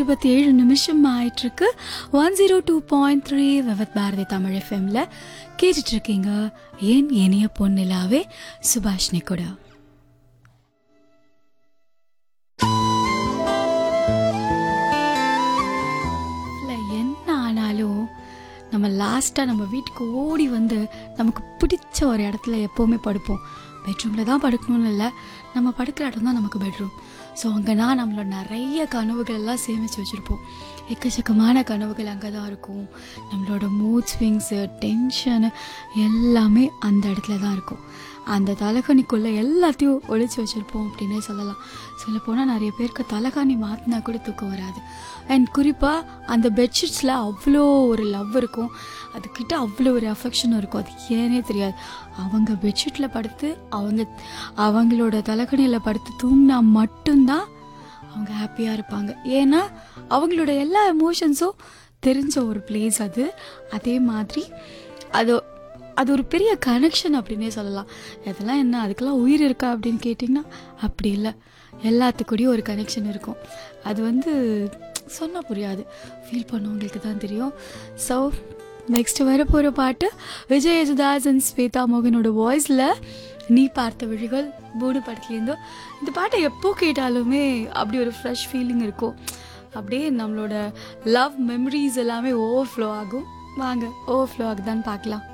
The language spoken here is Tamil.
இருபத்தி ஏழு நிமிஷம் ஆயிட்டிருக்கு one zero two point three Vividh Bharati Tamil எஃப்எம்ல கேட்டுட்டு இருக்கீங்க ஏன் இனிய பொன்னிலாவே சுபாஷினி கூட இல்ல, என்ன ஆனாலும் நம்ம லாஸ்ட்டாக நம்ம வீட்டுக்கு ஓடி வந்து நமக்கு பிடிச்ச ஒரு இடத்துல எப்போவுமே படுப்போம் பெட்ரூமில் தான் படுக்கணும்னு இல்லை நம்ம படுக்கிற இடம் தான் நமக்கு பெட்ரூம் ஸோ அங்கே தான் நம்மளோட நிறைய கனவுகள் எல்லாம் சேமித்து வச்சுருப்போம் எக்கச்சக்கமான கனவுகள் அங்கே தான் இருக்கும் நம்மளோட மூட் ஸ்விங்ஸு டென்ஷனு எல்லாமே அந்த இடத்துல தான் இருக்கும் அந்த தலைகாணிக்குள்ளே எல்லாத்தையும் ஒழிச்சு வச்சுருப்போம் அப்படின்னே சொல்லலாம் சொல்லப்போனால் நிறைய பேருக்கு தலைகாணி மாற்றினா கூட தூக்கம் வராது அண்ட் குறிப்பாக அந்த பெட்ஷீட்ஸில் அவ்வளோ ஒரு லவ் இருக்கும் அதுக்கிட்ட அவ்வளோ ஒரு அஃபெக்ஷன் இருக்கும் அது ஏனே தெரியாது அவங்க பெட்ஷீட்டில் படுத்து அவங்க அவங்களோட தலைகணியில் படுத்து தூங்கினா மட்டும்தான் அவங்க ஹாப்பியாக இருப்பாங்க ஏன்னா அவங்களோட எல்லா எமோஷன்ஸும் தெரிஞ்ச ஒரு பிளேஸ் அது அதே மாதிரி அது அது ஒரு பெரிய கனெக்ஷன் அப்படின்னே சொல்லலாம் இதெல்லாம் என்ன அதுக்கெல்லாம் உயிர் இருக்கா அப்படின்னு கேட்டிங்கன்னா அப்படி இல்லை எல்லாத்துக்கூடயும் ஒரு கனெக்ஷன் இருக்கும் அது வந்து சொன்னால் புரியாது ஃபீல் பண்ணவங்களுக்கு தான் தெரியும் ஸோ நெக்ஸ்ட் வரப்போகிற பாட்டு விஜய் யேசுதாஸ் அண்ட் ஸ்வேதா மோகனோட வாய்ஸில் நீ பார்த்த விழிகள் பூடு படத்துலேருந்தோ இந்த பாட்டை எப்போ கேட்டாலுமே அப்படி ஒரு ஃப்ரெஷ் ஃபீலிங் இருக்கும் அப்படியே நம்மளோட லவ் மெமரிஸ் எல்லாமே ஓவர்ஃப்ளோ ஆகும் வாங்க ஓவர்ஃப்ளோ ஆகுதான்னு பார்க்கலாம்